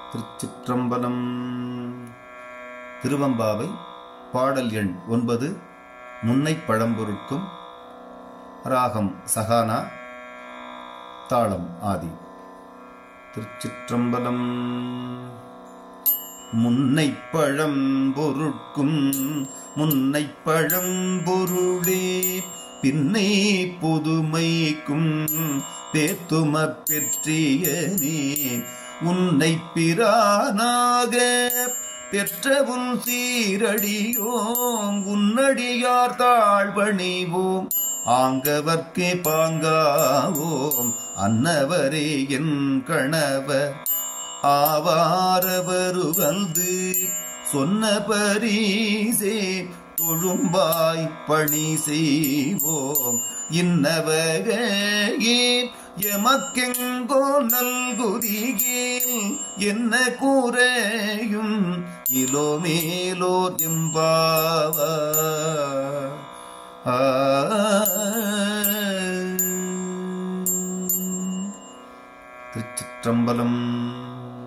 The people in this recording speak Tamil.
திருச்சிற்றம்பலம் திருவம்பாவை பாடல் எண் ஒன்பது முன்னை பழம்பொருட்கும் ராகம் சகானா தாளம் ஆதி திருச்சிற்றம்பலம் முன்னை பழம்பொருட்கும் முன்னை பழம்பொருளே பின்னை புதுமைக்கும் பேத்தும பெற்றியனே உன்னை பிரானாக பெற்றவுன் சீரடியோம் உன்னடியார் தாழ்வணிவோம் ஆங்கவர்க்கே பாங்காவோம் அன்னவரே என் கணவர் ஆவாரவரு வந்து சொன்ன பரிசே தொழும்பாய் பணி செய்வோம் இன்னவகையே எமக்கெங்கோ நல்குதிகேல் என்ன கூறையும் இலோமேலோர் எம்பாவ திருச்சிற்றம்பலம்